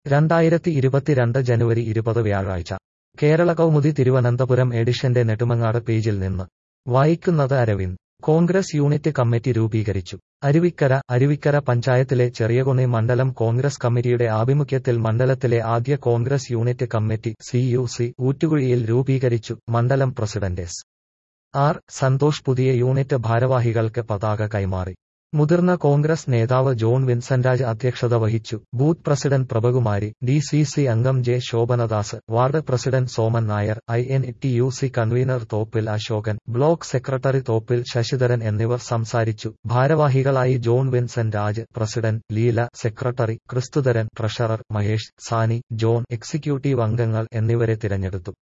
രണ്ടായിരത്തി ഇരുപത്തിരണ്ട് ജനുവരി ഇരുപത് വ്യാഴാഴ്ച കേരള കൗമുദി തിരുവനന്തപുരം എഡിഷന്റെ നെടുമങ്ങാട് പേജിൽ നിന്ന് വായിക്കുന്നത് അരവിന്ദ് കോൺഗ്രസ് യൂണിറ്റ് കമ്മിറ്റി രൂപീകരിച്ചു അരുവിക്കര അരുവിക്കര പഞ്ചായത്തിലെ ചെറിയകുണി മണ്ഡലം കോൺഗ്രസ് കമ്മിറ്റിയുടെ ആഭിമുഖ്യത്തിൽ മണ്ഡലത്തിലെ ആദ്യ Congress unit committee C U C ഊറ്റുകുഴിയിൽ രൂപീകരിച്ചു മണ്ഡലം പ്രസിഡന്റ് എസ് ആർ സന്തോഷ് പുതിയ യൂണിറ്റ് ഭാരവാഹികൾക്ക് പതാക കൈമാറി മുതിർന്ന കോൺഗ്രസ് നേതാവ് ജോൺ വിൻസെന്റാജ് അധ്യക്ഷത വഹിച്ചു booth president Prabhakumari D C C അംഗം J Sobhanadas ward president Soman Nair I N T U C convener Thoppil Asokan block secretary Thoppil Sasidharan എന്നിവർ സംസാരിച്ചു ഭാരവാഹികളായി John Vincent Raj president Leela secretary Kristhudharan treasurer Mahesh Sani John executive അംഗങ്ങൾ എന്നിവരെ തിരഞ്ഞെടുത്തു